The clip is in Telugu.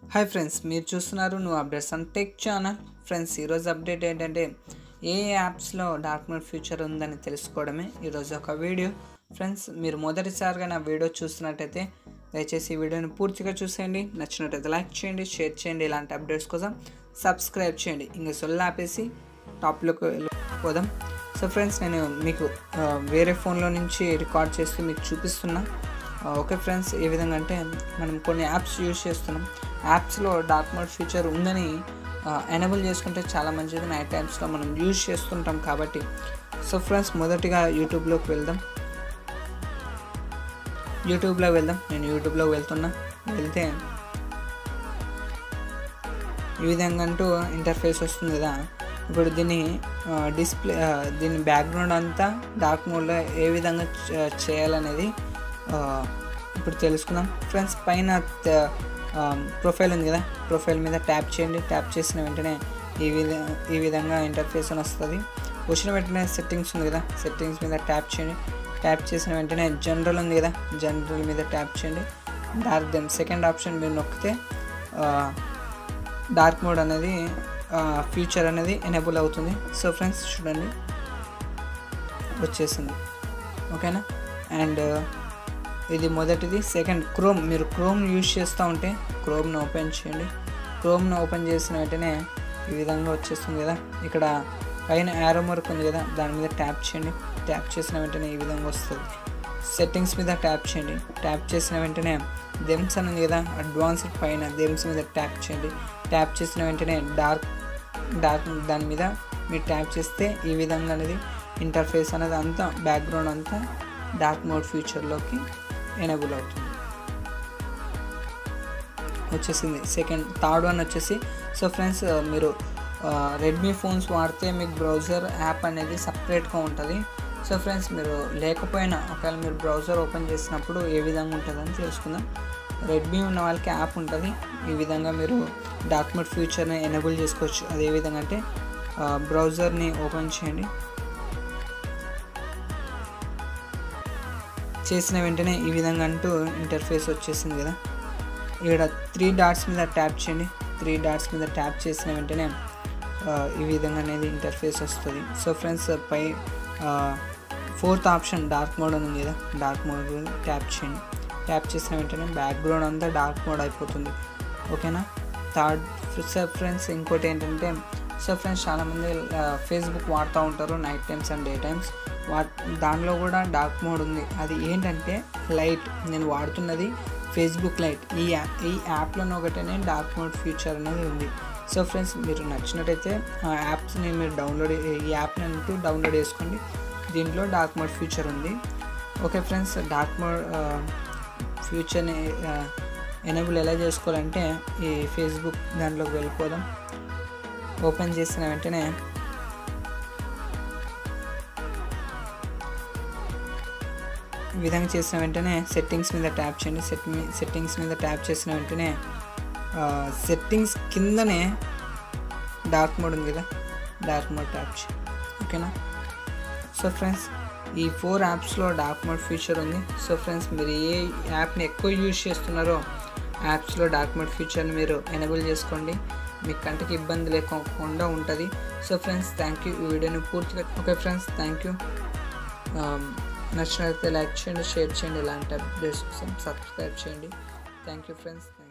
హాయ్ ఫ్రెండ్స్ మీరు చూస్తున్నారు నువ్వు updates and tech channel friends ఈరోజు అప్డేట్ ఏంటంటే ఏ యాప్స్లో డార్క్ మోడ్ ఫీచర్ ఉందని తెలుసుకోవడమే ఈరోజు ఒక వీడియో ఫ్రెండ్స్ మీరు మొదటిసారిగా నా వీడియో చూస్తున్నట్టయితే దయచేసి ఈ వీడియోని పూర్తిగా చూసేయండి నచ్చినట్టయితే లైక్ చేయండి షేర్ చేయండి ఇలాంటి అప్డేట్స్ కోసం సబ్స్క్రైబ్ చేయండి ఇంకా సొల్లు ఆపేసి టాప్లోకి వెళ్ళిపోదాం సో ఫ్రెండ్స్ నేను మీకు ఆ, వేరే ఫోన్లో నుంచి రికార్డ్ చేస్తూ మీకు చూపిస్తున్నా ఆ, ఓకే ఫ్రెండ్స్ ఏ విధంగా అంటే మనం కొన్ని యాప్స్ యూజ్ చేస్తున్నాం యాప్స్లో డార్క్ మోడ్ ఫీచర్ ఉందని ఎనేబుల్ చేసుకుంటే చాలా మంచిది నైట్ టైమ్స్లో మనం యూజ్ చేస్తుంటాం కాబట్టి సో ఫ్రెండ్స్ మొదటిగా యూట్యూబ్లోకి వెళ్దాం యూట్యూబ్లో వెళ్దాం నేను యూట్యూబ్లో వెళ్తున్నా వెళ్తే ఈ విధంగా అంటూ ఇంటర్ఫేస్ వస్తుంది కదా ఇప్పుడు దీన్ని డిస్ప్లే దీని బ్యాక్గ్రౌండ్ అంతా డార్క్ మోడ్లో ఏ విధంగా చే- చేయాలనేది ఆ, ఇప్పుడు తెలుసుకుందాం ఫ్రెండ్స్ పైన ప్రొఫైల్ ఉంది కదా ప్రొఫైల్ మీద ట్యాప్ చేయండి ట్యాప్ చేసిన వెంటనే ఈ విధ ఈ విధంగా ఇంటర్ఫేస్ అని వస్తుంది వచ్చిన వెంటనే సెట్టింగ్స్ ఉంది కదా సెట్టింగ్స్ మీద ట్యాప్ చేయండి ట్యాప్ చేసిన వెంటనే జనరల్ ఉంది కదా జనరల్ మీద ట్యాప్ చేయండి డార్క్ దెన్ సెకండ్ ఆప్షన్ మీరు నొక్కితే ఆ, డార్క్ మోడ్ అనేది ఫ్యూచర్ అనేది ఎనేబుల్ అవుతుంది సో ఫ్రెండ్స్ చూడండి వచ్చేసింది ఓకేనా అండ్ ఇది మొదటిది సెకండ్ క్రోమ్ మీరు క్రోమ్ యూజ్ చేస్తూ ఉంటే క్రోమ్ని ఓపెన్ చేయండి క్రోమ్ని ఓపెన్ చేసిన వెంటనే ఈ విధంగా వచ్చేస్తుంది కదా ఇక్కడ పైన యారో మార్క్ ఉంది కదా దాని మీద ట్యాప్ చేయండి ట్యాప్ చేసిన వెంటనే ఈ విధంగా వస్తుంది సెట్టింగ్స్ మీద ట్యాప్ చేయండి ట్యాప్ చేసిన వెంటనే దెమ్స్ అని ఉంది కదా అడ్వాన్స్డ్ పైన దెమ్స్ మీద ట్యాప్ చేయండి ట్యాప్ చేసిన వెంటనే డార్క్ డార్క్ దాని మీద మీరు ట్యాప్ చేస్తే ఈ విధంగా అనేది ఇంటర్ఫేస్ అనేది అంతా బ్యాక్గ్రౌండ్ అంతా డార్క్ మోడ్ ఫ్యూచర్లోకి ఎనేబుల్ అవుతుంది వచ్చేసింది సెకండ్ థర్డ్ వన్ వచ్చేసి సో ఫ్రెండ్స్ మీరు రెడ్మీ ఫోన్స్ వాడితే మీకు బ్రౌజర్ యాప్ అనేది సపరేట్గా ఉంటుంది సో ఫ్రెండ్స్ మీరు లేకపోయినా ఒకవేళ మీరు బ్రౌజర్ ఓపెన్ చేసినప్పుడు ఏ విధంగా ఉంటుందని తెలుసుకుందాం రెడ్మీ ఉన్న వాళ్ళకి యాప్ ఉంటుంది ఈ విధంగా మీరు డార్క్ మోడ్ ఫ్యూచర్ని ఎనేబుల్ చేసుకోవచ్చు అదే విధంగా అంటే బ్రౌజర్ని ఓపెన్ చేయండి చేసిన వెంటనే ఈ విధంగా అంటూ ఇంటర్ఫేస్ వచ్చేసింది కదా ఇక్కడ త్రీ డాట్స్ మీద ట్యాప్ చేయండి త్రీ డాట్స్ మీద ట్యాప్ చేసిన వెంటనే ఆ, ఈ విధంగా అనేది ఇంటర్ఫేస్ వస్తుంది సో ఫ్రెండ్స్ పై ఫోర్త్ ఆప్షన్ డార్క్ మోడ్ అని ఉంది కదా డార్క్ మోడ్ ట్యాప్ చేయండి ట్యాప్ చేసిన వెంటనే బ్యాక్గ్రౌండ్ అంతా డార్క్ మోడ్ అయిపోతుంది ఓకేనా థర్డ్ సార్ ఫ్రెండ్స్ ఇంకోటి ఏంటంటే సో ఫ్రెండ్స్ చాలామంది ఫేస్బుక్ వాడుతూ ఉంటారు night times and day times వా దానిలో కూడా డార్క్ మోడ్ ఉంది అది ఏంటంటే లైట్ నేను వాడుతున్నది ఫేస్బుక్ లైట్ ఈ యాప్ ఈ యాప్లోనే ఒకటేనే డార్క్ మోడ్ ఫీచర్ అనేది ఉంది సో ఫ్రెండ్స్ మీరు నచ్చినట్టయితే ఆ యాప్స్ని మీరు డౌన్లోడ్ ఈ యాప్ని అంటూ డౌన్లోడ్ చేసుకోండి దీంట్లో డార్క్ మోడ్ ఫీచర్ ఉంది ఓకే ఫ్రెండ్స్ డార్క్ మోడ్ ఫ్యూచర్ని ఎనేబుల్ ఎలా చేసుకోవాలంటే ఈ ఫేస్బుక్ దాంట్లోకి వెళ్ళిపోదాం ఓపెన్ చేసిన వెంటనే ఈ విధంగా చేసిన వెంటనే సెట్టింగ్స్ మీద ట్యాప్ చేయండి సెట్ సెట్టింగ్స్ మీద ట్యాప్ చేసిన వెంటనే సెట్టింగ్స్ కిందనే డార్క్ మోడ్ ఉంది కదా డార్క్ మోడ్ ట్యాప్ చేయండి ఓకేనా సో ఫ్రెండ్స్ ఈ ఫోర్ యాప్స్లో డార్క్ మోడ్ ఫీచర్ ఉంది సో ఫ్రెండ్స్ మీరు ఏ యాప్ని ఎక్కువ యూజ్ చేస్తున్నారో యాప్స్లో డార్క్ మోడ్ ఫీచర్ని మీరు ఎనేబుల్ చేసుకోండి మీ కంటికి ఇబ్బంది లేకుండా ఉంటుంది సో ఫ్రెండ్స్ థ్యాంక్ యూ ఈ వీడియోని పూర్తిగా ఓకే ఫ్రెండ్స్ థ్యాంక్ యూ నచ్చినట్లయితే లైక్ చేయండి షేర్ చేయండి ఇలాంటి అప్డేట్స్ కోసం సబ్స్క్రైబ్ చేయండి థ్యాంక్ యూ ఫ్రెండ్స్ థ్యాంక్